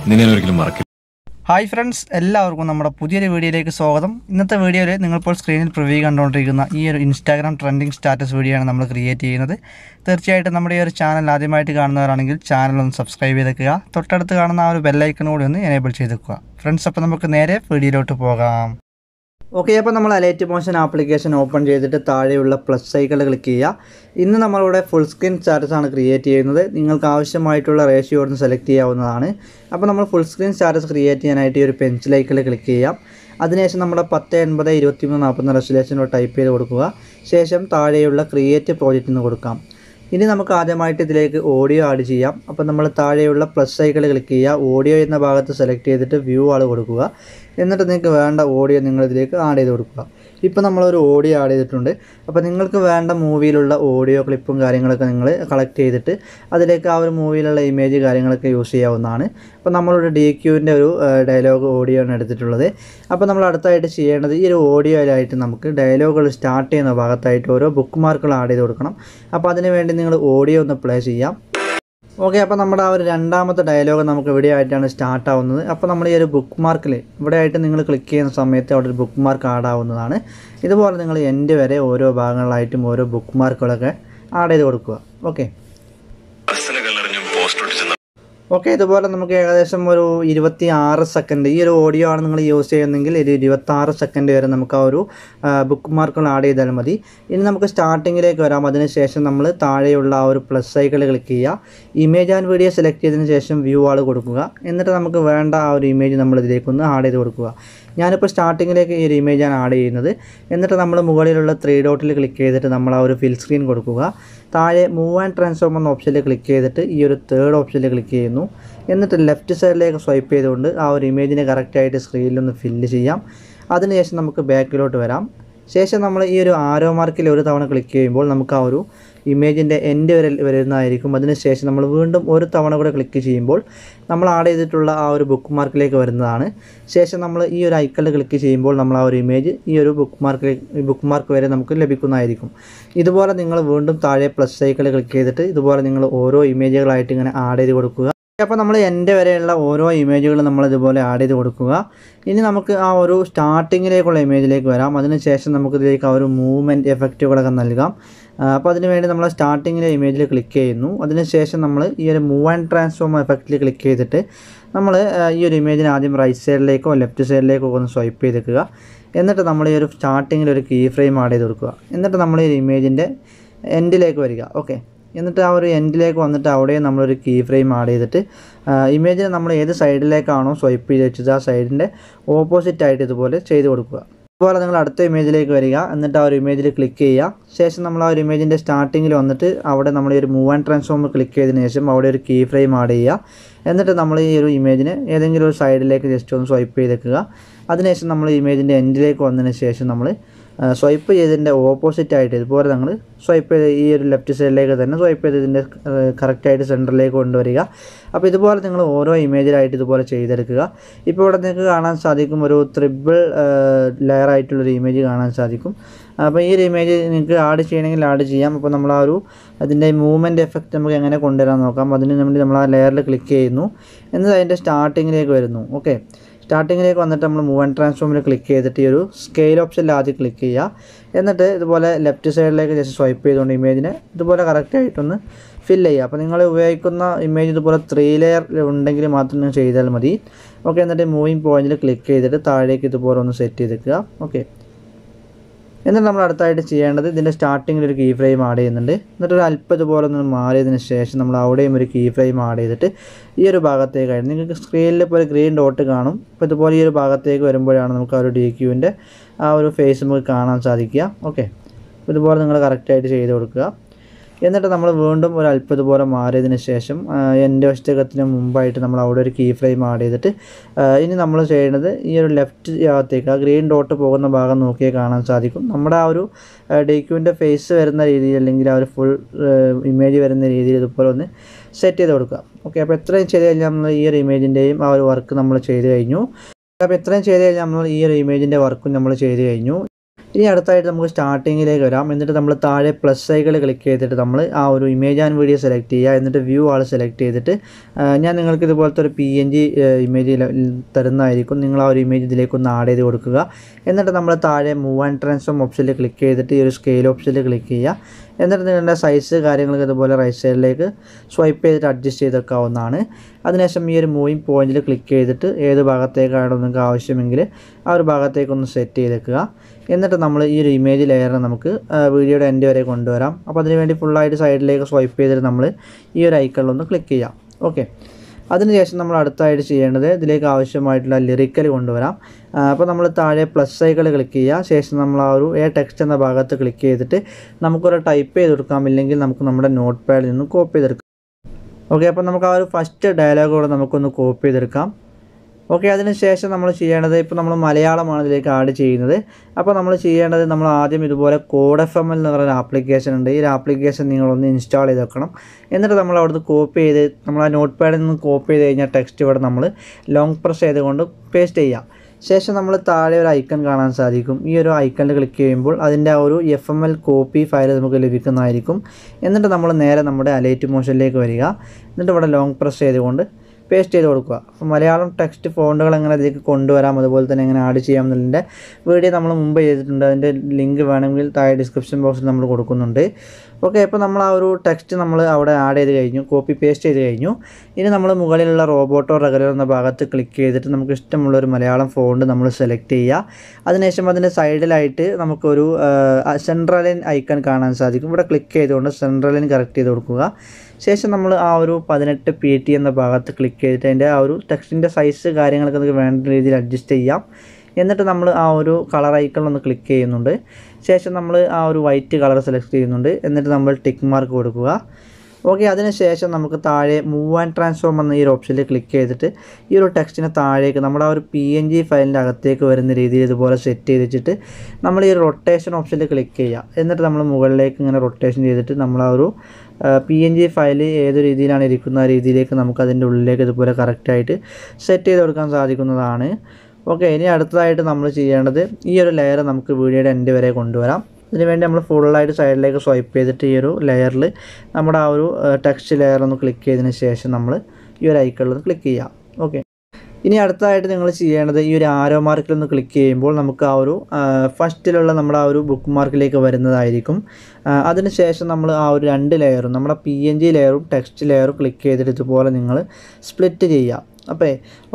നിന്നെ ഞാൻ ഒരിക്കലും മറക്കില്ല ഹായ് ഫ്രണ്ട്സ് എല്ലാവർക്കും നമ്മുടെ പുതിയൊരു വീഡിയോയിലേക്ക് സ്വാഗതം ഇന്നത്തെ വീഡിയോയിൽ നിങ്ങളിപ്പോൾ സ്ക്രീനിൽ പ്രിവ്യൂ കണ്ടുകൊണ്ടിരിക്കുന്ന ഈ ഒരു ഇൻസ്റ്റാഗ്രാം ട്രെൻഡിങ് സ്റ്റാറ്റസ് വീഡിയോ ആണ് നമ്മൾ ക്രിയേറ്റ് ചെയ്യുന്നത് തീർച്ചയായിട്ടും നമ്മുടെ ഈ ഒരു ചാനൽ ആദ്യമായിട്ട് കാണുന്നവരാണെങ്കിൽ ചാനൽ ഒന്ന് സബ്സ്ക്രൈബ് ചെയ്തേക്കുക തൊട്ടടുത്ത് കാണുന്ന ആ ഒരു ബെല്ലൈക്കൺ കൂടി ഒന്ന് എനേബിൾ ചെയ്തേക്കുക ഫ്രണ്ട്സ് അപ്പോൾ നമുക്ക് നേരെ വീഡിയോയിലോട്ട് പോകാം ഓക്കെ അപ്പോൾ നമ്മൾ അലൈറ്റ് മോഷൻ ആപ്ലിക്കേഷൻ ഓപ്പൺ ചെയ്തിട്ട് താഴെയുള്ള പ്ലസ് സൈക്കിൾ ക്ലിക്ക് ചെയ്യുക ഇന്ന് നമ്മളിവിടെ ഫുൾ സ്ക്രീൻ സ്റ്റാറ്റസ് ആണ് ക്രിയേറ്റ് ചെയ്യുന്നത് നിങ്ങൾക്ക് ആവശ്യമായിട്ടുള്ള റേഷ്യോ ഒന്ന് സെലക്ട് ചെയ്യാവുന്നതാണ് അപ്പോൾ നമ്മൾ ഫുൾ സ്ക്രീൻ സ്റ്റാറ്റസ് ക്രിയേറ്റ് ചെയ്യാനായിട്ട് ഈ ഒരു പെൻസിൽ ഐക്കണിൽ ക്ലിക്ക് ചെയ്യാം അതിനുശേഷം നമ്മുടെ പത്ത് എൺപത് ഇരുപത്തിമൂന്ന് നാൽപ്പത്തി റെസൊലേഷനോട് ടൈപ്പ് ചെയ്ത് കൊടുക്കുക ശേഷം താഴെയുള്ള ക്രിയേറ്റ് പ്രോജക്റ്റ് എന്ന് കൊടുക്കാം ഇനി നമുക്ക് ആദ്യമായിട്ട് ഇതിലേക്ക് ഓഡിയോ ആഡ് ചെയ്യാം അപ്പോൾ നമ്മൾ താഴെയുള്ള പ്ലസ് ഐക്കണിൽ ക്ലിക്ക് ചെയ്യുക ഓഡിയോ എന്ന ഭാഗത്ത് സെലക്ട് ചെയ്തിട്ട് വ്യൂ ആൾ കൊടുക്കുക എന്നിട്ട് നിങ്ങൾക്ക് വേണ്ട ഓഡിയോ നിങ്ങൾ ഇതിലേക്ക് ആഡ് ചെയ്ത് കൊടുക്കുക ഇപ്പോൾ നമ്മളൊരു ഓഡിയോ ആഡ് ചെയ്തിട്ടുണ്ട് അപ്പോൾ നിങ്ങൾക്ക് വേണ്ട മൂവിയിലുള്ള ഓഡിയോ ക്ലിപ്പും കാര്യങ്ങളൊക്കെ നിങ്ങൾ കളക്ട് ചെയ്തിട്ട് അതിലേക്ക് ആ ഒരു മൂവിയിലുള്ള ഇമേജ് കാര്യങ്ങളൊക്കെ യൂസ് ചെയ്യാവുന്നതാണ് അപ്പോൾ നമ്മളൊരു ഡി ക്യൂവിൻ്റെ ഒരു ഡയലോഗ് ഓഡിയോ ആണ് എടുത്തിട്ടുള്ളത് അപ്പോൾ നമ്മൾ അടുത്തായിട്ട് ചെയ്യേണ്ടത് ഈ ഒരു ഓഡിയോയിലായിട്ട് നമുക്ക് ഡയലോഗുകൾ സ്റ്റാർട്ട് ചെയ്യുന്ന ഭാഗത്തായിട്ട് ഓരോ ബുക്ക് മാർക്കുകൾ ആഡ് ചെയ്ത് കൊടുക്കണം അപ്പോൾ അതിന് വേണ്ടി നിങ്ങൾ ഓഡിയോ ഒന്ന് പ്ലേ ചെയ്യാം ഓക്കെ അപ്പോൾ നമ്മുടെ ആ ഒരു രണ്ടാമത്തെ ഡയലോഗ് നമുക്ക് ഇവിടെ ആയിട്ടാണ് സ്റ്റാർട്ട് ആവുന്നത് അപ്പോൾ നമ്മൾ ഈ ഒരു ബുക്ക് മാർക്കിൽ ഇവിടെ ആയിട്ട് നിങ്ങൾ ക്ലിക്ക് ചെയ്യുന്ന സമയത്ത് അവിടെ ഒരു ബുക്ക് മാർക്ക് ആഡ് ആവുന്നതാണ് ഇതുപോലെ നിങ്ങൾ എൻഡ് വരെ ഓരോ ഭാഗങ്ങളായിട്ടും ഓരോ ബുക്ക് മാർക്കുകളൊക്കെ ആഡ് ചെയ്ത് കൊടുക്കുക ഓക്കെ ഓക്കെ ഇതുപോലെ നമുക്ക് ഏകദേശം ഒരു ഇരുപത്തി ആറ് സെക്കൻഡ് ഈ ഒരു ഓഡിയോ ആണ് നിങ്ങൾ യൂസ് ചെയ്യുന്നെങ്കിൽ ഒരു ഇരുപത്തി ആറ് സെക്കൻഡ് വരെ നമുക്ക് ആ ഒരു ബുക്ക് മാർക്കുകൾ ആഡ് ചെയ്താൽ മതി ഇനി നമുക്ക് സ്റ്റാർട്ടിങ്ങിലേക്ക് വരാം അതിനുശേഷം നമ്മൾ താഴെയുള്ള ആ ഒരു പ്ലസ് സൈക്കിൾ ക്ലിക്ക് ചെയ്യുക ഇമേജ് ആൻഡ് വീഡിയോ സെലക്ട് ചെയ്തതിന് ശേഷം വ്യൂ ആൾ കൊടുക്കുക എന്നിട്ട് നമുക്ക് വേണ്ട ആ ഒരു ഇമേജ് നമ്മൾ ഇതിലേക്കൊന്ന് ആഡ് ചെയ്ത് കൊടുക്കുക ഞാനിപ്പോൾ സ്റ്റാർട്ടിങ്ങിലേക്ക് ഈ ഒരു ഇമേജാണ് ആഡ് ചെയ്യുന്നത് എന്നിട്ട് നമ്മൾ മുകളിലുള്ള ത്രീ ഡോട്ടിൽ ക്ലിക്ക് ചെയ്തിട്ട് നമ്മൾ ആ ഒരു ഫിൽ സ്ക്രീൻ കൊടുക്കുക താഴെ മൂവ് ആൻഡ് ട്രാൻസ്ഫോം എന്ന ഓപ്ഷനിൽ ക്ലിക്ക് ചെയ്തിട്ട് ഈ ഒരു തേർഡ് ഓപ്ഷനിൽ ക്ലിക്ക് ചെയ്യുന്നു എന്നിട്ട് ലെഫ്റ്റ് സൈഡിലേക്ക് സ്വൈപ്പ് ചെയ്തുകൊണ്ട് ആ ഒരു ഇമേജിനെ കറക്റ്റായിട്ട് സ്ക്രീനിലൊന്ന് ഫില്ല് ചെയ്യാം അതിനുശേഷം നമുക്ക് ബാക്കിലോട്ട് വരാം ശേഷം നമ്മൾ ഈ ഒരു ആരോ മാർക്കിൽ ഒരു തവണ ക്ലിക്ക് ചെയ്യുമ്പോൾ നമുക്ക് ആ ഒരു ഇമേജിൻ്റെ എൻഡ് വരെ വരുന്നതായിരിക്കും അതിനുശേഷം നമ്മൾ വീണ്ടും ഒരു തവണ കൂടെ ക്ലിക്ക് ചെയ്യുമ്പോൾ നമ്മൾ ആഡ് ചെയ്തിട്ടുള്ള ആ ഒരു ബുക്ക് മാർക്കിലേക്ക് വരുന്നതാണ് ശേഷം നമ്മൾ ഈ ഒരു ഐക്കണിൽ ക്ലിക്ക് ചെയ്യുമ്പോൾ നമ്മൾ ആ ഒരു ഇമേജ് ഈ ഒരു ബുക്ക് മാർക്കിലേക്ക് ബുക്ക് മാർക്ക് വരെ നമുക്ക് ലഭിക്കുന്നതായിരിക്കും ഇതുപോലെ നിങ്ങൾ വീണ്ടും താഴെ പ്ലസ് ഐക്കണിൽ ക്ലിക്ക് ചെയ്തിട്ട് ഇതുപോലെ നിങ്ങൾ ഓരോ ഇമേജുകളായിട്ട് ഇങ്ങനെ ആഡ് ചെയ്ത് കൊടുക്കുക അപ്പോൾ നമ്മൾ എൻ്റെ വരെയുള്ള ഓരോ ഇമേജുകൾ നമ്മൾ ഇതുപോലെ ആഡ് ചെയ്ത് കൊടുക്കുക ഇനി നമുക്ക് ആ ഒരു സ്റ്റാർട്ടിങ്ങിലേക്കുള്ള ഇമേജിലേക്ക് വരാം അതിനുശേഷം നമുക്ക് ഇതിലേക്ക് ആ ഒരു മൂവ്മെൻറ്റ് എഫക്റ്റുകളൊക്കെ നൽകാം അപ്പോൾ അതിന് വേണ്ടി നമ്മൾ സ്റ്റാർട്ടിങ്ങിലെ ഇമേജിൽ ക്ലിക്ക് ചെയ്യുന്നു അതിനുശേഷം നമ്മൾ ഈ ഒരു മൂവ് ആൻഡ് ട്രാൻസ്ഫോം എഫക്റ്റിൽ ക്ലിക്ക് ചെയ്തിട്ട് നമ്മൾ ഈ ഒരു ഇമേജിന് ആദ്യം റൈറ്റ് സൈഡിലേക്കോ ലെഫ്റ്റ് സൈഡിലേക്കോ ഒന്ന് സ്വൈപ്പ് ചെയ്തേക്കുക എന്നിട്ട് നമ്മൾ ഈ ഒരു സ്റ്റാർട്ടിങ്ങിൽ ഒരു കീ ഫ്രെയിം ആഡ് ചെയ്ത് കൊടുക്കുക എന്നിട്ട് നമ്മൾ ഈ ഇമേജിൻ്റെ എൻഡിലേക്ക് വരിക ഓക്കെ എന്നിട്ട് ആ ഒരു എൻഡിലേക്ക് വന്നിട്ട് അവിടെ നമ്മളൊരു കീ ഫ്രെയിം ആഡ് ചെയ്തിട്ട് ഇമേജിനെ നമ്മൾ ഏത് സൈഡിലേക്കാണോ സ്വൈപ്പ് ചെയ്ത് വെച്ചത് ആ സൈഡിൻ്റെ ഓപ്പോസിറ്റ് ആയിട്ട് ഇതുപോലെ ചെയ്ത് കൊടുക്കുക അതുപോലെ നിങ്ങൾ അടുത്ത ഇമേജിലേക്ക് വരിക എന്നിട്ട് ആ ഒരു ഇമേജിൽ ക്ലിക്ക് ചെയ്യുക ശേഷം നമ്മൾ ആ ഒരു ഇമേജിൻ്റെ സ്റ്റാർട്ടിങ്ങിൽ വന്നിട്ട് അവിടെ നമ്മൾ ഈ ഒരു മൂവ് ആൻഡ് ട്രാൻസ്ഫോം ക്ലിക്ക് ചെയ്തതിന് ശേഷം അവിടെ ഒരു കീ ഫ്രെയിം ആഡ് ചെയ്യുക എന്നിട്ട് നമ്മൾ ഈ ഒരു ഇമേജിനെ ഏതെങ്കിലും ഒരു സൈഡിലേക്ക് ജസ്റ്റ് ഒന്ന് സ്വൈപ്പ് ചെയ്തേക്കുക അതിനുശേഷം നമ്മൾ ഇമേജിൻ്റെ എൻഡിലേക്ക് വന്നതിന് ശേഷം നമ്മൾ സ്വൈപ്പ് ചെയ്തതിൻ്റെ ഓപ്പോസിറ്റ് ആയിട്ട് ഇതുപോലെ നമ്മൾ സ്വൈപ്പ് ചെയ്ത് ഈ ഒരു ലെഫ്റ്റ് സൈഡിലേക്ക് തന്നെ സ്വൈപ്പ് ചെയ്തതിൻ്റെ കറക്റ്റായിട്ട് സെൻറ്ററിലേക്ക് കൊണ്ടുവരിക അപ്പോൾ ഇതുപോലെ നിങ്ങൾ ഓരോ ഇമേജിലായിട്ട് ഇതുപോലെ ചെയ്തെടുക്കുക ഇപ്പോൾ ഇവിടെ നിങ്ങൾക്ക് കാണാൻ സാധിക്കും ഒരു ത്രിബിൾ ലെയർ ആയിട്ടുള്ളൊരു ഇമേജ് കാണാൻ സാധിക്കും അപ്പോൾ ഈ ഒരു ഇമേജ് നിങ്ങൾക്ക് ആഡ് ചെയ്യണമെങ്കിൽ ആഡ് ചെയ്യാം അപ്പോൾ നമ്മൾ ആ ഒരു അതിൻ്റെ മൂവ്മെൻറ്റ് എഫക്റ്റ് നമുക്ക് എങ്ങനെ കൊണ്ടുവരാൻ നോക്കാം അതിന് വേണ്ടി നമ്മൾ ആ ലെയറിൽ ക്ലിക്ക് ചെയ്യുന്നു എന്നിട്ട് അതിൻ്റെ സ്റ്റാർട്ടിങ്ങിലേക്ക് വരുന്നു ഓക്കെ സ്റ്റാർട്ടിങ്ങിലേക്ക് വന്നിട്ട് നമ്മൾ മൂവ് ആൻഡ് ട്രാൻസ്ഫോമിൽ ക്ലിക്ക് ചെയ്തിട്ട് ഈ ഒരു സ്കെയിൽ ഓപ്ഷനിൽ ആദ്യം ക്ലിക്ക് ചെയ്യുക എന്നിട്ട് ഇതുപോലെ ലെഫ്റ്റ് സൈഡിലേക്ക് ജസ്റ്റ് സ്വൈപ്പ് ചെയ്തുകൊണ്ട് ഇമേജിനെ ഇതുപോലെ കറക്റ്റായിട്ടൊന്ന് ഫില്ല് ചെയ്യുക അപ്പോൾ നിങ്ങൾ ഉപയോഗിക്കുന്ന ഇമേജ് ഇതുപോലെ ത്രീ ലെയർ ഉണ്ടെങ്കിൽ മാത്രം നിങ്ങൾ ചെയ്താൽ മതി ഓക്കെ എന്നിട്ട് മൂവിങ് പോയിന്റിൽ ക്ലിക്ക് ചെയ്തിട്ട് താഴേക്ക് ഇതുപോലെ ഒന്ന് സെറ്റ് ചെയ്തേക്കുക ഓക്കെ എന്നിട്ട് നമ്മൾ അടുത്തായിട്ട് ചെയ്യേണ്ടത് ഇതിൻ്റെ സ്റ്റാർട്ടിങ്ങിൽ ഒരു കീ ഫ്രെയിം ആഡ് ചെയ്യുന്നുണ്ട് എന്നിട്ട് ഒരു അല്പം ഇതുപോലെ ഒന്ന് മാറിയതിന് ശേഷം നമ്മൾ അവിടെയും ഒരു കീ ഫ്രെയിം ആഡ് ചെയ്തിട്ട് ഈ ഒരു ഭാഗത്തേക്കായിട്ട് നിങ്ങൾക്ക് സ്ക്രീനിൽ ഇപ്പോൾ ഒരു ഗ്രീൻ ഡോട്ട് കാണും അപ്പോൾ ഇതുപോലെ ഈ ഒരു ഭാഗത്തേക്ക് വരുമ്പോഴാണ് നമുക്ക് ആ ഒരു ഡി ക്യൂവിൻ്റെ ആ ഒരു ഫേസ് നമുക്ക് കാണാൻ സാധിക്കുക ഓക്കെ ഇതുപോലെ നിങ്ങൾ കറക്റ്റായിട്ട് ചെയ്ത് കൊടുക്കുക എന്നിട്ട് നമ്മൾ വീണ്ടും ഒരു അല്പം ഇതുപോലെ മാറിയതിന് ശേഷം എൻ്റെ വശത്തേക്കത്തിന് മുമ്പായിട്ട് നമ്മൾ അവിടെ ഒരു കീ ഫ്രെയിം ആഡ് ചെയ്തിട്ട് ഇനി നമ്മൾ ചെയ്യുന്നത് ഈ ഒരു ലെഫ്റ്റ് ഭാഗത്തേക്ക് ആ ഗ്രീൻ ഡോട്ട് പോകുന്ന ഭാഗം നോക്കിയാൽ കാണാൻ സാധിക്കും നമ്മുടെ ആ ഒരു ഡേക്യുവിൻ്റെ ഫേസ് വരുന്ന രീതിയിൽ അല്ലെങ്കിൽ ആ ഒരു ഫുൾ ഇമേജ് വരുന്ന രീതിയിൽ ഇതുപോലെ ഒന്ന് സെറ്റ് ചെയ്ത് കൊടുക്കുക ഓക്കെ അപ്പോൾ എത്രയും ചെയ്ത് കഴിഞ്ഞാൽ നമ്മൾ ഈ ഒരു ഇമേജിൻ്റെയും ആ ഒരു വർക്ക് നമ്മൾ ചെയ്ത് കഴിഞ്ഞു അപ്പോൾ എത്രയും ചെയ്ത് കഴിഞ്ഞാൽ നമ്മൾ ഈ ഒരു ഇമേജിൻ്റെ വർക്കും നമ്മൾ ചെയ്ത് കഴിഞ്ഞു ഇനി അടുത്തായിട്ട് നമുക്ക് സ്റ്റാർട്ടിങ്ങിലേക്ക് വരാം എന്നിട്ട് നമ്മൾ താഴെ പ്ലസ് സൈക്കിൾ ക്ലിക്ക് ചെയ്തിട്ട് നമ്മൾ ആ ഒരു ഇമേജ് ആൻഡ് വീഡിയോ സെലക്ട് ചെയ്യുക എന്നിട്ട് വ്യൂ ആൾ സെലക്ട് ചെയ്തിട്ട് ആ, ഞാൻ നിങ്ങൾക്ക് ഇതുപോലത്തെ ഒരു പി എൻ ജി ഇമേജ് തരുന്നതായിരിക്കും നിങ്ങൾ ആ ഒരു ഇമേജ് ഇതിലേക്ക് ഒന്ന് ആഡ് ചെയ്ത് കൊടുക്കുക എന്നിട്ട് നമ്മൾ താഴെ മൂവ് ആൻഡ് ട്രാൻസ്ഫോം ഓപ്ഷനിൽ ക്ലിക്ക് ചെയ്തിട്ട് ഈ ഒരു സ്കെയിൽ ഓപ്ഷനിൽ ക്ലിക്ക് ചെയ്യുക എന്നിട്ട് നിങ്ങളുടെ സൈസ് കാര്യങ്ങളൊക്കെ ഇതുപോലെ റൈറ്റ് സൈഡിലേക്ക് സ്വൈപ്പ് ചെയ്തിട്ട് അഡ്ജസ്റ്റ് ചെയ്തെടുക്കാവുന്നതാണ് അതിനുശേഷം ഈ ഒരു മൂവിങ് പോയിന്റിൽ ക്ലിക്ക് ചെയ്തിട്ട് ഏത് ഭാഗത്തേക്കാണോ നിങ്ങൾക്ക് ആവശ്യമെങ്കിൽ ആ ഒരു ഭാഗത്തേക്കൊന്ന് സെറ്റ് ചെയ്തേക്കുക എന്നിട്ട് നമ്മൾ ഈ ഒരു ഇമേജ് ലെയറിനെ നമുക്ക് ആ, വീഡിയോയുടെ എൻഡ് വരെ കൊണ്ടുവരാം അപ്പോൾ അതിനുവേണ്ടി ഫുള്ളായിട്ട് സൈഡിലേക്ക് സ്വൈപ്പ് ചെയ്തിട്ട് നമ്മൾ ഈ ഒരു ഐക്കണിലൊന്ന് ക്ലിക്ക് ചെയ്യാം ഓക്കെ അതിനുശേഷം നമ്മൾ അടുത്തായിട്ട് ചെയ്യേണ്ടത് ഇതിലേക്ക് ആവശ്യമായിട്ടുള്ള ലിറിക്കൽ കൊണ്ടുവരാം ആ, അപ്പോൾ നമ്മൾ താഴെ പ്ലസ് സൈക്കിൾ ക്ലിക്ക് ചെയ്യുക ശേഷം നമ്മൾ ആ ഒരു എ ടെക്സ്റ്റ് എന്ന ഭാഗത്ത് ക്ലിക്ക് ചെയ്തിട്ട് നമുക്കൊരു ടൈപ്പ് ചെയ്ത് കൊടുക്കാം ഇല്ലെങ്കിൽ നമുക്ക് നമ്മുടെ നോട്ട് പാഡിൽ നിന്ന് കോപ്പി ചെയ്തെടുക്കാം ഓക്കെ അപ്പോൾ നമുക്ക് ആ ഒരു ഫസ്റ്റ് ഡയലോഗ് കൂടെ നമുക്കൊന്ന് കോപ്പി ചെയ്തെടുക്കാം ഓക്കെ അതിന് ശേഷം നമ്മൾ ചെയ്യേണ്ടത് ഇപ്പോൾ നമ്മൾ മലയാളമാണ് ഇതിലേക്ക് ആഡ് ചെയ്യുന്നത് അപ്പോൾ നമ്മൾ ചെയ്യേണ്ടത് നമ്മൾ ആദ്യം ഇതുപോലെ കോഡ് എഫ് എം എൽ എന്ന് പറയുന്ന ആപ്ലിക്കേഷൻ ഉണ്ട് ഈ ഒരു ആപ്ലിക്കേഷൻ നിങ്ങളൊന്ന് ഇൻസ്റ്റാൾ ചെയ്ത് വെക്കണം എന്നിട്ട് നമ്മൾ അവിടുന്ന് കോപ്പി ചെയ്ത് നമ്മൾ ആ നോട്ട് പാഡിൽ നിന്ന് കോപ്പി ചെയ്ത് കഴിഞ്ഞാൽ ടെക്സ്റ്റ് ഇവിടെ നമ്മൾ ലോങ് പ്രസ് ചെയ്തുകൊണ്ട് പേസ്റ്റ് ചെയ്യാം ശേഷം നമ്മൾ താഴെ ഒരു ഐക്കൺ കാണാൻ സാധിക്കും ഈ ഒരു ഐക്കണിൽ ക്ലിക്ക് ചെയ്യുമ്പോൾ അതിൻ്റെ ആ ഒരു F M L copy file നമുക്ക് ലഭിക്കുന്നതായിരിക്കും എന്നിട്ട് നമ്മൾ നേരെ നമ്മുടെ അലൈറ്റ് മോഷനിലേക്ക് വരിക എന്നിട്ട് ഇവിടെ ലോങ് പ്രസ് ചെയ്തുകൊണ്ട് പേസ്റ്റ് ചെയ്ത് കൊടുക്കുക അപ്പോൾ മലയാളം ടെക്സ്റ്റ് ഫോണ്ടുകൾ എങ്ങനെ അതിലേക്ക് കൊണ്ടുവരാം അതുപോലെ തന്നെ എങ്ങനെ ആഡ് ചെയ്യാം എന്നുള്ളതിൻ്റെ വീഡിയോ നമ്മൾ മുമ്പ് ചെയ്തിട്ടുണ്ട് അതിൻ്റെ ലിങ്ക് വേണമെങ്കിൽ താഴെ ഡിസ്ക്രിപ്ഷൻ ബോക്സിൽ നമ്മൾ കൊടുക്കുന്നുണ്ട് ഓക്കെ അപ്പോൾ നമ്മൾ ആ ഒരു ടെക്സ്റ്റ് നമ്മൾ അവിടെ ആഡ് ചെയ്ത് കഴിഞ്ഞു കോപ്പി പേസ്റ്റ് ചെയ്ത് കഴിഞ്ഞു ഇനി നമ്മൾ മുകളിലുള്ള റോബോട്ടോ റെഗുലർ എന്ന ഭാഗത്ത് ക്ലിക്ക് ചെയ്തിട്ട് നമുക്ക് ഇഷ്ടമുള്ള ഒരു മലയാളം ഫോണ്ട് നമ്മൾ സെലക്ട് ചെയ്യുക അതിനുശേഷം അതിൻ്റെ സൈഡിലായിട്ട് നമുക്കൊരു സെൻട്രലിൻ ഐക്കൺ കാണാൻ സാധിക്കും ഇവിടെ ക്ലിക്ക് ചെയ്തുകൊണ്ട് സെൻട്രലിൻ കറക്റ്റ് ചെയ്ത് കൊടുക്കുക ശേഷം നമ്മൾ ആ ഒരു പതിനെട്ട് പി ടി എന്ന ഭാഗത്ത് ക്ലിക്ക് ചെയ്തിട്ട് അതിൻ്റെ ആ ഒരു ടെക്സ്റ്റിൻ്റെ സൈസ് കാര്യങ്ങളൊക്കെ നമുക്ക് വേണ്ട രീതിയിൽ അഡ്ജസ്റ്റ് ചെയ്യാം എന്നിട്ട് നമ്മൾ ആ ഒരു കളർ ഐക്കൺ ഒന്ന് ക്ലിക്ക് ചെയ്യുന്നുണ്ട് ശേഷം നമ്മൾ ആ ഒരു വൈറ്റ് കളർ സെലക്ട് ചെയ്യുന്നുണ്ട് എന്നിട്ട് നമ്മൾ ടിക്ക് മാർക്ക് കൊടുക്കുക ഓക്കെ അതിനുശേഷം നമുക്ക് താഴെ മൂവ് ആൻഡ് ട്രാൻസ്ഫോം എന്ന ഈ ഒരു ഓപ്ഷനിൽ ക്ലിക്ക് ചെയ്തിട്ട് ഈ ഒരു ടെക്സ്റ്റിനെ താഴേക്ക് നമ്മുടെ ആ ഒരു പി എൻ ജി ഫയലിൻ്റെ അകത്തേക്ക് വരുന്ന രീതിയിൽ ഇതുപോലെ സെറ്റ് ചെയ്ത് വെച്ചിട്ട് നമ്മൾ ഈ റൊട്ടേഷൻ ഓപ്ഷനിൽ ക്ലിക്ക് ചെയ്യുക എന്നിട്ട് നമ്മൾ മുകളിലേക്ക് ഇങ്ങനെ റൊട്ടേഷൻ ചെയ്തിട്ട് നമ്മൾ ആ ഒരു പി എൻ ജി ഫയൽ ഏത് രീതിയിലാണ് ഇരിക്കുന്ന ആ രീതിയിലേക്ക് നമുക്ക് അതിൻ്റെ ഉള്ളിലേക്ക് ഇതുപോലെ കറക്റ്റായിട്ട് സെറ്റ് ചെയ്ത് കൊടുക്കാൻ സാധിക്കുന്നതാണ് ഓക്കെ ഇനി അടുത്തതായിട്ട് നമ്മൾ ചെയ്യേണ്ടത് ഈ ഒരു ലെയർ നമുക്ക് വീഡിയോയുടെ എൻഡ് വരെ കൊണ്ടുവരാം ഇതിന് വേണ്ടി നമ്മൾ ഫുള്ളായിട്ട് സൈഡിലേക്ക് സ്വൈപ്പ് ചെയ്തിട്ട് ഈ ഒരു ലെയറിൽ നമ്മുടെ ആ ഒരു ടെക്സ്റ്റ് ലെയർ ഒന്ന് ക്ലിക്ക് ചെയ്തതിന് ശേഷം നമ്മൾ ഈ ഒരു ഐക്കണിൽ ഒന്ന് ക്ലിക്ക് ചെയ്യാം ഓക്കെ ഇനി അടുത്തതായിട്ട് നിങ്ങൾ ചെയ്യേണ്ടത് ഈ ഒരു ആരോ മാർക്കിൽ ഒന്ന് ക്ലിക്ക് ചെയ്യുമ്പോൾ നമുക്ക് ആ ഒരു ഫസ്റ്റിലുള്ള നമ്മുടെ ആ ഒരു ബുക്ക് മാർക്കിലേക്ക് വരുന്നതായിരിക്കും ആ, അതിനുശേഷം നമ്മൾ ആ ഒരു രണ്ട് ലെയറും നമ്മുടെ പി എൻ ജി ലെയറും ടെക്സ്റ്റ് ലെയറും ക്ലിക്ക് ചെയ്തിട്ട് ഇതുപോലെ നിങ്ങൾ സ്പ്ലിറ്റ് ചെയ്യുക അപ്പോൾ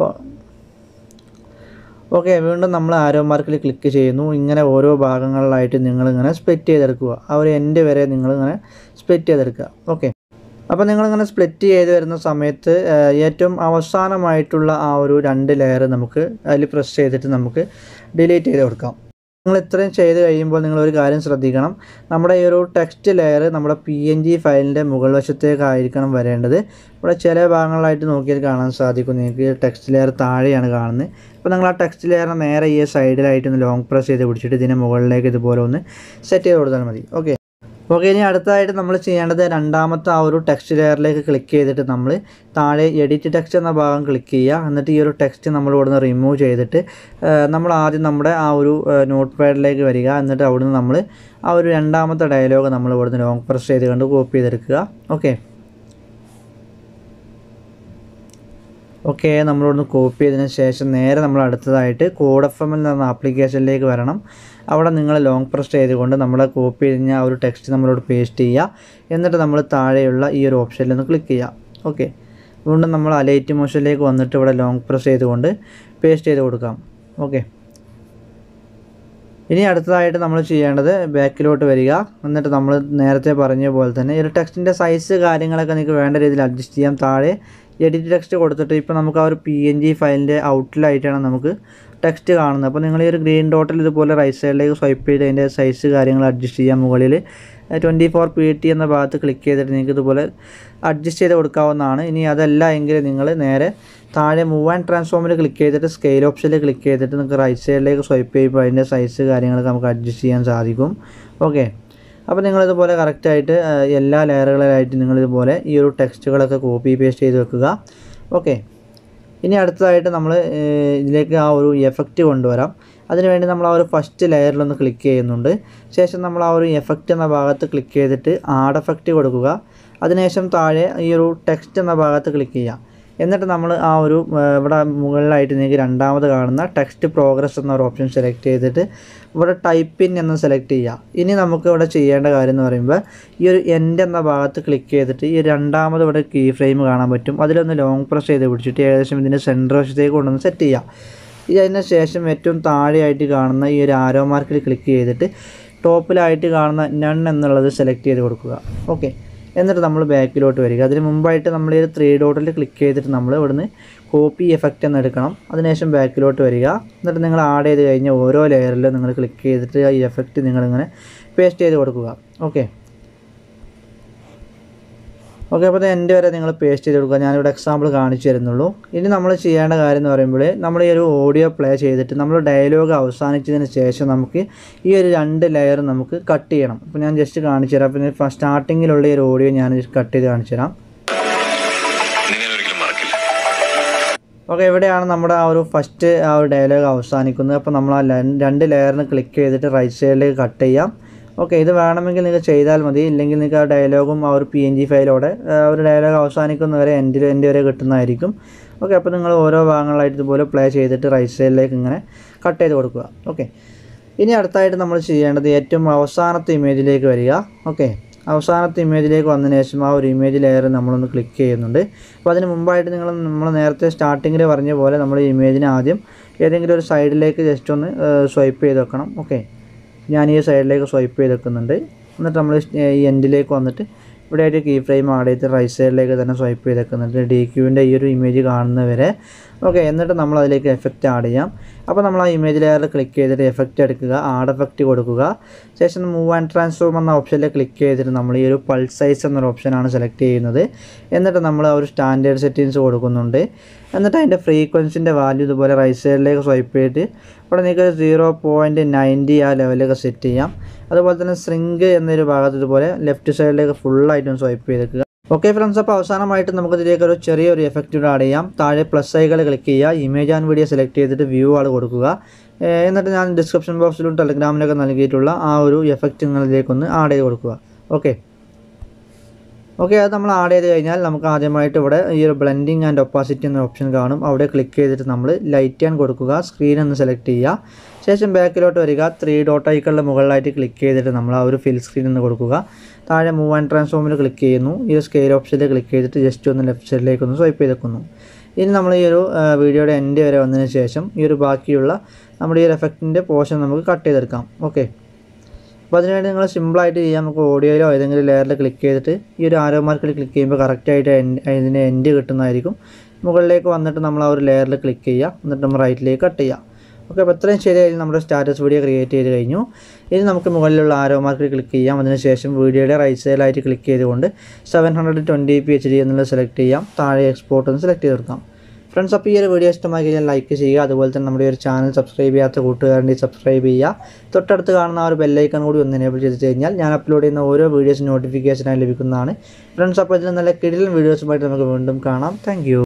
ഓക്കെ വീണ്ടും നമ്മൾ ആരോ മാർക്കിൽ ക്ലിക്ക് ചെയ്യുന്നു ഇങ്ങനെ ഓരോ ഭാഗങ്ങളിലായിട്ട് നിങ്ങളിങ്ങനെ സ്പ്ലിറ്റ് ചെയ്തെടുക്കുക ആ ഒരു എൻഡ് വരെ നിങ്ങളിങ്ങനെ സ്പ്ലിറ്റ് ചെയ്തെടുക്കുക ഓക്കെ അപ്പോൾ നിങ്ങളിങ്ങനെ സ്പ്ലിറ്റ് ചെയ്ത് വരുന്ന സമയത്ത് ആ, ഏറ്റവും അവസാനമായിട്ടുള്ള ആ ഒരു രണ്ട് ലെയർ നമുക്ക് അതിൽ പ്രസ് ചെയ്തിട്ട് നമുക്ക് ഡിലീറ്റ് ചെയ്ത് കൊടുക്കാം നിങ്ങൾ ഇത്രയും ചെയ്ത് കഴിയുമ്പോൾ നിങ്ങൾ ഒരു കാര്യം ശ്രദ്ധിക്കണം നമ്മുടെ ഈ ഒരു ടെക്സ്റ്റ് ലെയർ നമ്മുടെ പി എൻ ജി ഫയലിൻ്റെ മുകൾ വശത്തേക്കായിരിക്കണം വരേണ്ടത് ഇവിടെ ചില ഭാഗങ്ങളിലായിട്ട് നോക്കിയാൽ കാണാൻ സാധിക്കും നിങ്ങൾക്ക് ടെക്സ്റ്റ് ലെയർ താഴെയാണ് കാണുന്നത് അപ്പോൾ നിങ്ങൾ ആ ടെക്സ്റ്റ് ലെയറിനെ നേരെ ഈ സൈഡിലായിട്ട് ഒന്ന് ലോങ് പ്രസ് ചെയ്ത് പിടിച്ചിട്ട് ഇതിനെ മുകളിലേക്ക് ഇതുപോലെ ഒന്ന് സെറ്റ് ചെയ്ത് കൊടുത്താൽ മതി ഓക്കെ ഓക്കെ ഇനി അടുത്തതായിട്ട് നമ്മൾ ചെയ്യേണ്ടത് രണ്ടാമത്തെ ആ ഒരു ടെക്സ്റ്റ് ലെയറിലേക്ക് ക്ലിക്ക് ചെയ്തിട്ട് നമ്മൾ താഴെ എഡിറ്റ് ടെക്സ്റ്റ് എന്ന ഭാഗം ക്ലിക്ക് ചെയ്യുക എന്നിട്ട് ഈ ഒരു ടെക്സ്റ്റ് നമ്മൾ ഇവിടുന്ന് റിമൂവ് ചെയ്തിട്ട് ആ, നമ്മൾ ആദ്യം നമ്മുടെ ആ ഒരു നോട്ട് പാഡിലേക്ക് വരിക എന്നിട്ട് അവിടുന്ന് നമ്മൾ ആ ഒരു രണ്ടാമത്തെ ഡയലോഗ് നമ്മൾ ഇവിടുന്ന് ലോങ് പ്രസ് ചെയ്ത് കണ്ട് കോപ്പി ചെയ്തെടുക്കുക ഓക്കെ ഓക്കെ നമ്മളിവിടുന്ന് കോപ്പി ചെയ്തതിന് ശേഷം നേരെ നമ്മൾ അടുത്തതായിട്ട് കോഡ് എഫ് എം എൽ എന്ന ആപ്ലിക്കേഷനിലേക്ക് വരണം അവിടെ നിങ്ങൾ ലോങ് പ്രസ് ചെയ്തുകൊണ്ട് നമ്മൾ കോപ്പി ചെയ്ത ആ ഒരു ടെക്സ്റ്റ് നമ്മളോട് പേസ്റ്റ് ചെയ്യുക എന്നിട്ട് നമ്മൾ താഴെയുള്ള ഈ ഒരു ഓപ്ഷനിൽ ഒന്ന് ക്ലിക്ക് ചെയ്യുക ഓക്കെ വീണ്ടും നമ്മൾ അലൈറ്റ് മോഷനിലേക്ക് വന്നിട്ട് ഇവിടെ ലോങ് പ്രസ് ചെയ്തുകൊണ്ട് പേസ്റ്റ് ചെയ്ത് കൊടുക്കാം ഓക്കെ ഇനി അടുത്തതായിട്ട് നമ്മൾ ചെയ്യേണ്ടത് ബാക്കിലോട്ട് വരിക എന്നിട്ട് നമ്മൾ നേരത്തെ പറഞ്ഞ പോലെ തന്നെ ഈ ഒരു ടെക്സ്റ്റിൻ്റെ സൈസ് കാര്യങ്ങളൊക്കെ നിങ്ങൾക്ക് വേണ്ട രീതിയിൽ അഡ്ജസ്റ്റ് ചെയ്യാം താഴെ എഡിറ്റ് ടെക്സ്റ്റ് കൊടുത്തിട്ട് ഇപ്പോൾ നമുക്ക് ആ ഒരു പി എൻ ജി ഫയലിൻ്റെ ഔട്ടിലായിട്ടാണ് നമുക്ക് ടെക്സ്റ്റ് കാണുന്നത് അപ്പോൾ നിങ്ങൾ ഈ ഒരു ഗ്രീൻ ഡോട്ടിൽ ഇതുപോലെ റൈറ്റ് സൈഡിലേക്ക് സ്വൈപ്പ് ചെയ്ത് അതിൻ്റെ സൈസ് കാര്യങ്ങൾ അഡ്ജസ്റ്റ് ചെയ്യാം മുകളിൽ ട്വൻറ്റി ഫോർ പി ടി എന്ന ഭാഗത്ത് ക്ലിക്ക് ചെയ്തിട്ട് നിങ്ങൾക്ക് ഇതുപോലെ അഡ്ജസ്റ്റ് ചെയ്ത് കൊടുക്കാവുന്നതാണ് ഇനി അതല്ല എങ്കിൽ നിങ്ങൾ നേരെ താഴെ മൂവ് ആൻഡ് ട്രാൻസ്ഫോമിൽ ക്ലിക്ക് ചെയ്തിട്ട് സ്കെയിൽ ഓപ്ഷനിൽ ക്ലിക്ക് ചെയ്തിട്ട് നിങ്ങൾക്ക് റൈറ്റ് സൈഡിലേക്ക് സ്വൈപ്പ് ചെയ്യുമ്പോൾ അതിൻ്റെ സൈസ് കാര്യങ്ങളൊക്കെ നമുക്ക് അഡ്ജസ്റ്റ് ചെയ്യാൻ സാധിക്കും ഓക്കെ അപ്പോൾ നിങ്ങളിതുപോലെ കറക്റ്റായിട്ട് എല്ലാ ലെയറുകളിലായിട്ട് നിങ്ങളിതുപോലെ ഈ ഒരു ടെക്സ്റ്റുകളൊക്കെ കോപ്പി പേസ്റ്റ് ചെയ്ത് വെക്കുക ഓക്കെ ഇനി അടുത്തതായിട്ട് നമ്മൾ ഇതിലേക്ക് ആ ഒരു എഫക്റ്റ് കൊണ്ടുവരാം അതിനുവേണ്ടി നമ്മൾ ആ ഒരു ഫസ്റ്റ് ലെയറിലൊന്ന് ക്ലിക്ക് ചെയ്യുന്നുണ്ട് ശേഷം നമ്മൾ ആ ഒരു എഫക്റ്റ് എന്ന ഭാഗത്ത് ക്ലിക്ക് ചെയ്തിട്ട് ആഡ് എഫക്റ്റ് കൊടുക്കുക അതിനുശേഷം താഴെ ഈ ഒരു ടെക്സ്റ്റ് എന്ന ഭാഗത്ത് ക്ലിക്ക് ചെയ്യുക എന്നിട്ട് നമ്മൾ ആ ഒരു ആ, ഇവിടെ മുകളിലായിട്ട് നിങ്ങൾക്ക് രണ്ടാമത് കാണുന്ന ടെക്സ്റ്റ് പ്രോഗ്രസ് എന്ന ഒരു ഓപ്ഷൻ സെലക്ട് ചെയ്തിട്ട് ഇവിടെ ടൈപ്പ് ഇൻ എന്ന് സെലക്ട് ചെയ്യുക ഇനി നമുക്ക് ഇവിടെ ചെയ്യേണ്ട കാര്യം എന്ന് പറയുമ്പോൾ ഈ ഒരു എൻഡ് എന്ന ഭാഗത്ത് ക്ലിക്ക് ചെയ്തിട്ട് ഈ രണ്ടാമത് ഇവിടെ കീ ഫ്രെയിം കാണാൻ പറ്റും അതിലൊന്ന് ലോങ് പ്രസ് ചെയ്ത് പിടിച്ചിട്ട് ഏകദേശം ഇതിൻ്റെ സെൻറ്റർ വശത്തേക്ക് കൊണ്ടുവന്ന് സെറ്റ് ചെയ്യുക ഈ അതിന് ശേഷം ഏറ്റവും താഴെയായിട്ട് കാണുന്ന ഈ ഒരു ആരോ മാർക്കിൽ ക്ലിക്ക് ചെയ്തിട്ട് ടോപ്പിലായിട്ട് കാണുന്ന നൺ എന്നുള്ളത് സെലക്ട് ചെയ്ത് കൊടുക്കുക ഓക്കെ എന്നിട്ട് നമ്മൾ ബാക്കിലോട്ട് വരിക അതിന് മുമ്പായിട്ട് നമ്മൾ ഈ ഒരു ത്രീ ഡോട്ടിൽ ക്ലിക്ക് ചെയ്തിട്ട് നമ്മൾ ഇവിടുന്ന് കോപ്പി എഫക്റ്റ് എന്ന് എടുക്കണം അതിനുശേഷം ബാക്കിലോട്ട് വരിക എന്നിട്ട് നിങ്ങൾ ആഡ് ചെയ്ത് കഴിഞ്ഞ ഓരോ ലെയറിലും നിങ്ങൾ ക്ലിക്ക് ചെയ്തിട്ട് ഈ എഫക്റ്റ് നിങ്ങളിങ്ങനെ പേസ്റ്റ് ചെയ്ത് കൊടുക്കുക ഓക്കെ ഓക്കെ അപ്പോൾ എൻ്റെ വരെ നിങ്ങൾ പേസ്റ്റ് ചെയ്ത് കൊടുക്കുക ഞാനിവിടെ എക്സാമ്പിൾ കാണിച്ചു തരുന്നുള്ളൂ ഇനി നമ്മൾ ചെയ്യേണ്ട കാര്യം എന്ന് പറയുമ്പോൾ നമ്മൾ ഈ ഒരു ഓഡിയോ പ്ലേ ചെയ്തിട്ട് നമ്മൾ ഡയലോഗ് അവസാനിച്ചതിന് ശേഷം നമുക്ക് ഈ ഒരു രണ്ട് ലെയർ നമുക്ക് കട്ട് ചെയ്യണം അപ്പോൾ ഞാൻ ജസ്റ്റ് കാണിച്ചു തരാം അപ്പോൾ സ്റ്റാർട്ടിങ്ങിലുള്ള ഈ ഒരു ഓഡിയോ ഞാൻ കട്ട് ചെയ്ത് കാണിച്ചു തരാം നിങ്ങൾ ഒരിക്കലും മറക്കില്ല ഓക്കെ എവിടെയാണ് നമ്മുടെ ആ ഒരു ഫസ്റ്റ് ആ ഒരു ഡയലോഗ് അവസാനിക്കുന്നത് അപ്പോൾ നമ്മൾ ആ ല- രണ്ട് ലെയറിന് ക്ലിക്ക് ചെയ്തിട്ട് റൈറ്റ് സൈഡിലേക്ക് കട്ട് ചെയ്യാം ഓക്കെ ഇത് വേണമെങ്കിൽ നിങ്ങൾക്ക് ചെയ്താൽ മതി ഇല്ലെങ്കിൽ നിങ്ങൾക്ക് ആ ഡയലോഗും ആ ഒരു പി എൻ ജി ഫയലോടെ ആ ഒരു ഡയലോഗ് അവസാനിക്കുന്നവരെ എൻ്റെ എൻ്റെ വരെ കിട്ടുന്നതായിരിക്കും ഓക്കെ അപ്പോൾ നിങ്ങൾ ഓരോ ഭാഗങ്ങളായിട്ട് ഇതുപോലെ പ്ലേ ചെയ്തിട്ട് റൈറ്റ് സൈഡിലേക്ക് ഇങ്ങനെ കട്ട് ചെയ്ത് കൊടുക്കുക ഓക്കെ ഇനി അടുത്തായിട്ട് നമ്മൾ ചെയ്യേണ്ടത് ഏറ്റവും അവസാനത്തെ ഇമേജിലേക്ക് വരിക ഓക്കെ അവസാനത്തെ ഇമേജിലേക്ക് വന്നതിന് ശേഷം ആ ഒരു ഇമേജ് ലെയർ നമ്മളൊന്ന് ക്ലിക്ക് ചെയ്യുന്നുണ്ട് അപ്പോൾ അതിന് മുമ്പായിട്ട് നിങ്ങൾ നമ്മൾ നേരത്തെ സ്റ്റാർട്ടിങ്ങിൽ പറഞ്ഞ പോലെ നമ്മൾ ഈ ഇമേജിനെ ആദ്യം ഏതെങ്കിലും ഒരു സൈഡിലേക്ക് ജസ്റ്റ് ഒന്ന് സ്വൈപ്പ് ചെയ്ത് വെക്കണം ഓക്കെ ഞാൻ ഈ സൈഡിലേക്ക് സ്വൈപ്പ് ചെയ്ത് വെക്കുന്നുണ്ട് എന്നിട്ട് നമ്മൾ ഈ എൻഡിലേക്ക് വന്നിട്ട് ഇവിടെ ആയിട്ട് കീ ഫ്രെയിം ആഡ് ചെയ്ത് റൈറ്റ് സൈഡിലേക്ക് തന്നെ സ്വൈപ്പ് ചെയ്ത് വെക്കുന്നുണ്ട് ഡി ക്യൂവിൻ്റെ ഈ ഒരു ഇമേജ് കാണുന്നവരെ ഓക്കെ എന്നിട്ട് നമ്മൾ അതിലേക്ക് എഫക്റ്റ് ആഡ് ചെയ്യാം അപ്പോൾ നമ്മൾ ആ ഇമേജ് ലെയറിൽ ക്ലിക്ക് ചെയ്തിട്ട് എഫക്റ്റ് എടുക്കുക ആഡ് എഫക്റ്റ് കൊടുക്കുക ശേഷം മൂവ് ആൻഡ് ട്രാൻസ്ഫോം എന്ന ഓപ്ഷനിൽ ക്ലിക്ക് ചെയ്തിട്ട് നമ്മൾ ഈ ഒരു പൾസ് സൈസ് എന്നൊരു ഓപ്ഷനാണ് സെലക്ട് ചെയ്യുന്നത് എന്നിട്ട് നമ്മൾ ആ ഒരു സ്റ്റാൻഡേർഡ് സെറ്റിങ്സ് കൊടുക്കുന്നുണ്ട് എന്നിട്ട് അതിൻ്റെ ഫ്രീക്വൻസിൻ്റെ വാല്യൂ ഇതുപോലെ റൈറ്റ് സൈഡിലേക്ക് സ്വൈപ്പ് ചെയ്തിട്ട് ഇവിടെ നിങ്ങൾക്ക് സീറോ പോയിൻറ്റ് നയൻറ്റി ആ ലെവലിലൊക്കെ സെറ്റ് ചെയ്യാം അതുപോലെ തന്നെ സ്ട്രിങ്ക് എന്നൊരു ഭാഗത്ത് ഇതുപോലെ ലെഫ്റ്റ് സൈഡിലേക്ക് ഫുള്ളായിട്ടും സ്വൈപ്പ് ചെയ്തേക്കുക ഓക്കെ ഫ്രണ്ട്സ് അപ്പോൾ അവസാനമായിട്ട് നമുക്ക് ഇതിലേക്ക് ഒരു ചെറിയൊരു എഫക്റ്റ് കൂടെ ആഡ് ചെയ്യാം താഴെ പ്ലസ് ഐകൾ ക്ലിക്ക് ചെയ്യുക ഇമേജ് ആൻഡ് വീഡിയോ സെലക്ട് ചെയ്തിട്ട് വ്യൂ ആൾ കൊടുക്കുക ഏഹ് എന്നിട്ട് ഞാൻ ഡിസ്ക്രിപ്ഷൻ ബോക്സിലും ടെലഗ്രാമിലൊക്കെ നൽകിയിട്ടുള്ള ആ ഒരു എഫക്റ്റ് നിങ്ങളിലേക്കൊന്ന് ആഡ് ചെയ്ത് കൊടുക്കുക ഓക്കെ ഓക്കെ അത് നമ്മൾ ആഡ് ചെയ്ത് കഴിഞ്ഞാൽ നമുക്ക് ആദ്യമായിട്ട് ഇവിടെ ഈ ഒരു ബ്ലെൻഡിങ് ആൻഡ് ഒപ്പാസിറ്റി എന്ന ഓപ്ഷൻ കാണും അവിടെ ക്ലിക്ക് ചെയ്തിട്ട് നമ്മൾ ലൈറ്റ് ആൻഡ് കൊടുക്കുക സ്ക്രീൻ ഒന്ന് സെലക്ട് ചെയ്യുക ശേഷം ബാക്കിലോട്ട് വരിക ത്രീ ഡോട്ട് ഐക്കളുടെ മുകളിലായിട്ട് ക്ലിക്ക് ചെയ്തിട്ട് നമ്മൾ ആ ഒരു ഫിൽ സ്ക്രീൻ എന്ന് കൊടുക്കുക താഴെ മൂവ് ആൻഡ് ട്രാൻസ്ഫോമിൽ ക്ലിക്ക് ചെയ്യുന്നു ഈ ഒരു സ്കെയിൽ ഓപ്ഷനിൽ ക്ലിക്ക് ചെയ്തിട്ട് ജസ്റ്റ് ഒന്ന് ലെഫ്റ്റ് സൈഡിലേക്ക് ഒന്ന് സ്വൈപ്പ് ചെയ്തേക്കുന്നു ഇനി നമ്മൾ ഈ ഒരു ആ, വീഡിയോയുടെ എൻഡ് വരെ വന്നതിന് ശേഷം ഈ ഒരു ബാക്കിയുള്ള നമ്മുടെ ഈ ഒരു എഫക്റ്റിൻ്റെ പോർഷൻ നമുക്ക് കട്ട് ചെയ്തെടുക്കാം ഓക്കെ അപ്പോൾ അതിനുവേണ്ടി നിങ്ങൾ സിമ്പിളായിട്ട് ചെയ്യാം നമുക്ക് ഓഡിയോയിലോ ഏതെങ്കിലും ലെയറിൽ ക്ലിക്ക് ചെയ്തിട്ട് ഈ ഒരു ആരോ മാർക്കിൽ ക്ലിക്ക് ചെയ്യുമ്പോൾ കറക്റ്റായിട്ട് ഇതിൻ്റെ എൻഡ് കിട്ടുന്നതായിരിക്കും മുകളിലേക്ക് വന്നിട്ട് നമ്മൾ ആ ഒരു ലെയറിൽ ക്ലിക്ക് ചെയ്യുക എന്നിട്ട് നമ്മൾ റൈറ്റിലേക്ക് കട്ട് ചെയ്യുക ഓക്കെ അപ്പോൾ ഇത്രയും ശരിയായി നമ്മുടെ സ്റ്റാറ്റസ് വീഡിയോ ക്രിയേറ്റ് ചെയ്ത് കഴിഞ്ഞു ഇനി നമുക്ക് മുകളിലുള്ള ആരോ മാർക്കിൽ ക്ലിക്ക് ചെയ്യാം അതിനുശേഷം വീഡിയോയുടെ റൈറ്റ് സൈഡിലായിട്ട് ക്ലിക്ക് ചെയ്തുകൊണ്ട് seven hundred twenty P H D എന്നുള്ളത് സെലക്ട് ചെയ്യാം താഴെ എക്സ്പോർട്ട് എന്ന് സെലക്ട് ചെയ്ത് കൊടുക്കാം ഫ്രണ്ട്സ് അപ്പോൾ ഈ ഒരു വീഡിയോ ഇഷ്ടമായി കഴിഞ്ഞാൽ ലൈക്ക് ചെയ്യുക അതുപോലെ തന്നെ നമ്മുടെ ഈ ഒരു ചാനൽ സബ്സ്ക്രൈബ് ചെയ്യാത്ത കൂട്ടുകാരുടെ സബ്സ്ക്രൈബ് ചെയ്യുക തൊട്ടടുത്ത് കാണുന്ന ആ ഒരു ബെല്ലൈക്കൺ കൂടി ഒന്ന് എനേബിൾ ചെയ്ത് കഴിഞ്ഞാൽ ഞാൻ അപ്ലോഡ് ചെയ്യുന്ന ഓരോ വീഡിയോസ് നോട്ടിഫിക്കേഷനായി ലഭിക്കുന്നതാണ് ഫ്രണ്ട്സ് അപ്പോൾ ഇതിൽ നല്ല കിടിലൻ വീഡിയോസുമായിട്ട് നമുക്ക് വീണ്ടും കാണാം താങ്ക്